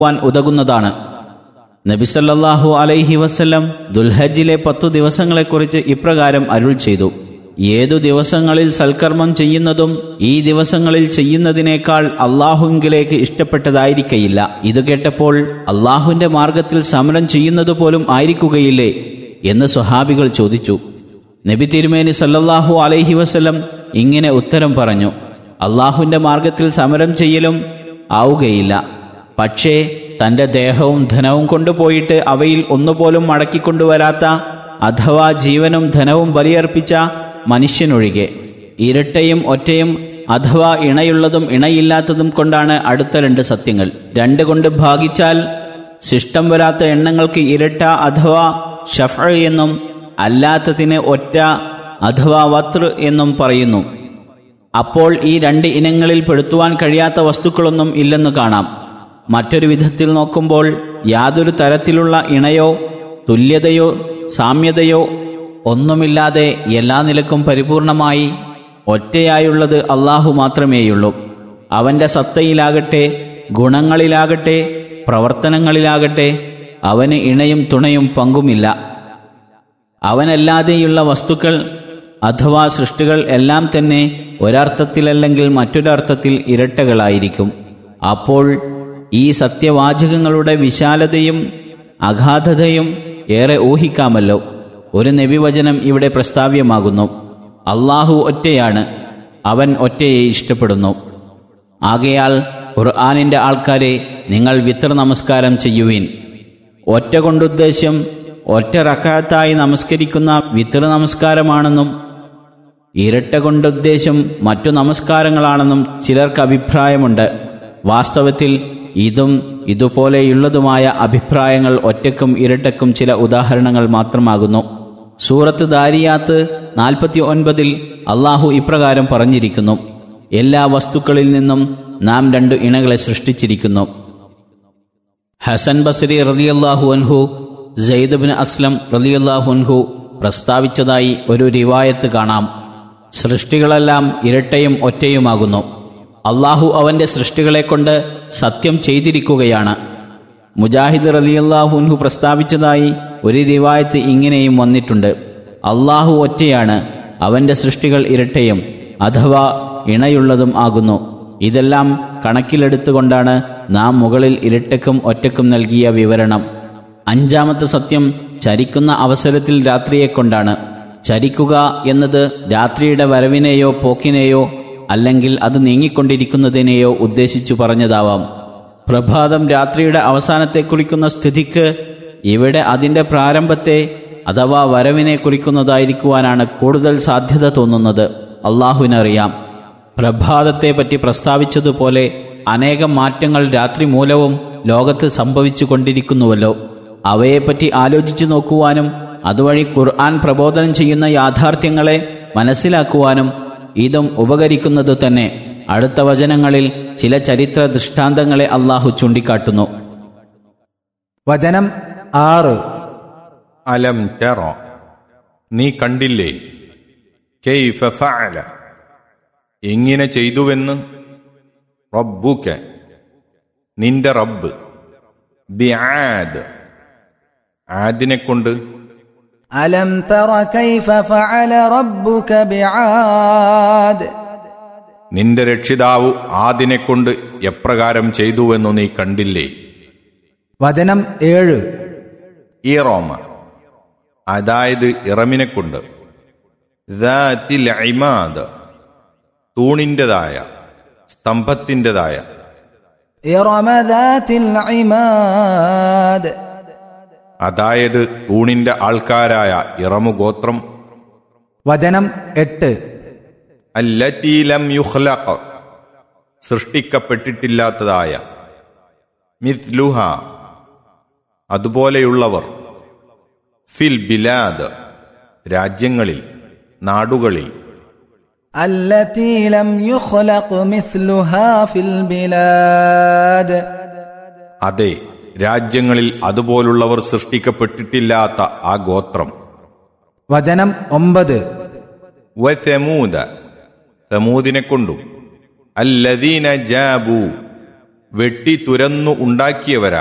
ാൻ ഉതകുന്നതാണ് നബിസല്ലാഹു അലൈഹി വസല്ലം ദുൽഹജ്ജിലെ പത്തു ദിവസങ്ങളെക്കുറിച്ച് ഇപ്രകാരം അരുൾ ചെയ്തു ഏതു ദിവസങ്ങളിൽ സൽക്കർമ്മം ചെയ്യുന്നതും ഈ ദിവസങ്ങളിൽ ചെയ്യുന്നതിനേക്കാൾ അള്ളാഹുങ്കിലേക്ക് ഇഷ്ടപ്പെട്ടതായിരിക്കയില്ല ഇത് കേട്ടപ്പോൾ അള്ളാഹുവിന്റെ മാർഗത്തിൽ സമരം ചെയ്യുന്നത് പോലും ആയിരിക്കുകയില്ലേ എന്ന് സ്വഹാബികൾ ചോദിച്ചു നബി തിരുമേനി സല്ലല്ലാഹു അലൈഹി വസല്ലം ഇങ്ങനെ ഉത്തരം പറഞ്ഞു അള്ളാഹുവിന്റെ മാർഗത്തിൽ സമരം ചെയ്യലും ആവുകയില്ല പക്ഷേ തന്റെ ദേഹവും ധനവും കൊണ്ടുപോയിട്ട് അവയിൽ ഒന്നുപോലും മടക്കിക്കൊണ്ടുവരാത്ത അഥവാ ജീവനും ധനവും ബലിയർപ്പിച്ച മനുഷ്യനൊഴികെ ഇരട്ടയും ഒറ്റയും അഥവാ ഇണയുള്ളതും ഇണയില്ലാത്തതും കൊണ്ടാണ് അടുത്ത രണ്ട് സത്യങ്ങൾ രണ്ട് കൊണ്ട് ഭാഗിച്ചാൽ ശിഷ്ടം വരാത്ത എണ്ണങ്ങൾക്ക് ഇരട്ട അഥവാ ഷഫ എന്നും അല്ലാത്തതിന് ഒറ്റ അഥവാ വത്ർ എന്നും പറയുന്നു അപ്പോൾ ഈ രണ്ട് ഇനങ്ങളിൽ പെടുത്തുവാൻ കഴിയാത്ത വസ്തുക്കളൊന്നും ഇല്ലെന്ന് കാണാം മറ്റൊരു വിധത്തിൽ നോക്കുമ്പോൾ യാതൊരു തരത്തിലുള്ള ഇണയോ തുല്യതയോ സാമ്യതയോ ഒന്നുമില്ലാതെ എല്ലാ നിലക്കും പരിപൂർണമായി ഒറ്റയായുള്ളത് അള്ളാഹു മാത്രമേയുള്ളൂ അവന്റെ സത്തയിലാകട്ടെ ഗുണങ്ങളിലാകട്ടെ പ്രവർത്തനങ്ങളിലാകട്ടെ അവന് ഇണയും തുണയും പങ്കുമില്ല അവനല്ലാതെയുള്ള വസ്തുക്കൾ അഥവാ സൃഷ്ടികൾ എല്ലാം തന്നെ ഒരർത്ഥത്തിലല്ലെങ്കിൽ മറ്റൊരർത്ഥത്തിൽ ഇരട്ടകളായിരിക്കും അപ്പോൾ ഈ സത്യവാചകങ്ങളുടെ വിശാലതയും അഗാധതയും ഏറെ ഊഹിക്കാമല്ലോ ഒരു നബിവചനം ഇവിടെ പ്രസ്താവ്യമാകുന്നു അള്ളാഹു ഒറ്റയാണ് അവൻ ഒറ്റയെ ഇഷ്ടപ്പെടുന്നു ആകയാൽ ഖുർആാനിന്റെ ആൾക്കാരെ നിങ്ങൾ വിത്ര നമസ്കാരം ചെയ്യുവീൻ ഒറ്റ കൊണ്ടുദ്ദേശം ഒറ്റ റക്കാത്തായി നമസ്കരിക്കുന്ന വിത്ര നമസ്കാരമാണെന്നും ഇരട്ട കൊണ്ടുദ്ദേശം മറ്റു നമസ്കാരങ്ങളാണെന്നും ചിലർക്ക് അഭിപ്രായമുണ്ട് വാസ്തവത്തിൽ ഇതും ഇതുപോലെയുള്ളതുമായ അഭിപ്രായങ്ങൾ ഒറ്റക്കും ഇരട്ടക്കും ചില ഉദാഹരണങ്ങൾ മാത്രമാകുന്നു സൂറത്ത് ദാരിയാത്ത് നാൽപ്പത്തി ഒൻപതിൽ അള്ളാഹു ഇപ്രകാരം പറഞ്ഞിരിക്കുന്നു എല്ലാ വസ്തുക്കളിൽ നിന്നും നാം രണ്ടു ഇണകളെ സൃഷ്ടിച്ചിരിക്കുന്നു ഹസൻ ബസരി റലിയല്ലാഹു അൻഹു ജയ്ദബിൻ അസ്ലം റലിയല്ലാഹു അൻഹു പ്രസ്താവിച്ചതായി ഒരു റിവായത്ത് കാണാം സൃഷ്ടികളെല്ലാം ഇരട്ടയും ഒറ്റയുമാകുന്നു അള്ളാഹു അവന്റെ സൃഷ്ടികളെ കൊണ്ട് സത്യം ചെയ്തിരിക്കുകയാണ് മുജാഹിദ് റലിയല്ലാഹുൻഹു പ്രസ്താവിച്ചതായി ഒരു റിവായത്ത് ഇങ്ങനെയും വന്നിട്ടുണ്ട് അള്ളാഹു ഒറ്റയാണ് അവന്റെ സൃഷ്ടികൾ ഇരട്ടയും അഥവാ ഇണയുള്ളതും ആകുന്നു ഇതെല്ലാം കണക്കിലെടുത്തുകൊണ്ടാണ് നാം മുകളിൽ ഇരട്ടക്കും ഒറ്റക്കും നൽകിയ വിവരണം അഞ്ചാമത്തെ സത്യം ചരിക്കുന്ന അവസരത്തിൽ രാത്രിയെക്കൊണ്ടാണ് ചരിക്കുക എന്നത് രാത്രിയുടെ വരവിനെയോ പോക്കിനെയോ അല്ലെങ്കിൽ അത് നീങ്ങിക്കൊണ്ടിരിക്കുന്നതിനെയോ ഉദ്ദേശിച്ചു പറഞ്ഞതാവാം പ്രഭാതം രാത്രിയുടെ അവസാനത്തെ കുറിക്കുന്ന സ്ഥിതിക്ക് ഇവിടെ അതിൻ്റെ പ്രാരംഭത്തെ അഥവാ വരവിനെ കുറിക്കുന്നതായിരിക്കുവാനാണ് കൂടുതൽ സാധ്യത തോന്നുന്നത് അള്ളാഹുവിനറിയാം പ്രഭാതത്തെ പറ്റി പ്രസ്താവിച്ചതുപോലെ അനേകം മാറ്റങ്ങൾ രാത്രി മൂലവും ലോകത്ത് സംഭവിച്ചു കൊണ്ടിരിക്കുന്നുവല്ലോ അവയെപ്പറ്റി ആലോചിച്ചു നോക്കുവാനും അതുവഴി ഖുർആൻ പ്രബോധനം ചെയ്യുന്ന യാഥാർത്ഥ്യങ്ങളെ മനസ്സിലാക്കുവാനും ഇതും ഉപകരിക്കുന്നത് തന്നെ അടുത്ത വചനങ്ങളിൽ ചില ചരിത്ര ദൃഷ്ടാന്തങ്ങളെ അള്ളാഹു ചൂണ്ടിക്കാട്ടുന്നു വചനം ആറ് അലം ടെറ നീ കണ്ടില്ലേ കെയ്ഫ ഫഅല എങ്ങനെ ചെയ്തുവെന്ന് റബ്ബുക നിന്റെ റബ്ബ് ബിആദ് ആദിനെ കൊണ്ട് അലം തറ കൈഫ ഫഅല റബ്ബുക ബിആദ് നിന്റെ രക്ഷിതാവ് ആദിനെ കൊണ്ട് എപ്രകാരം ചെയ്തുവെന്നു നീ കണ്ടില്ലേ വചനം ഏഴ് ഈറോമ അതായത് ഇറമിനെ കൊണ്ട് ദാത്തിൽ ഇമാദ് തൂണിൻ്റെതായ സ്തംഭത്തിൻ്റെതായ ഇറമ ദാത്തിൽ ഇമാദ് അതായത് തൂണിന്റെ ആൾക്കാരായ ഇറമുഗോത്രം വചനം എട്ട് അല്ലത്തീലം യുഹ്ലഖ് സൃഷ്ടിക്കപ്പെട്ടിട്ടില്ലാത്തതായ മിഥ്ലുഹ അതുപോലെയുള്ളവർ ഫിൽ ബിലാദ് രാജ്യങ്ങളിൽ നാടുകളിൽ التي لم يخلق مثلها في البلاد അതെ രാജ്യങ്ങളിൽ അതുപോലുള്ളവർ സൃഷ്ടിക്കപ്പെട്ടിട്ടില്ലാത്ത ആ ഗോത്രം വചനം ഒമ്പത് വസമൂദ സമൂദിനെ കൊണ്ടും അല്ലദീന ജാബു വെട്ടി തുരന്നു ഉണ്ടാക്കിയവരാ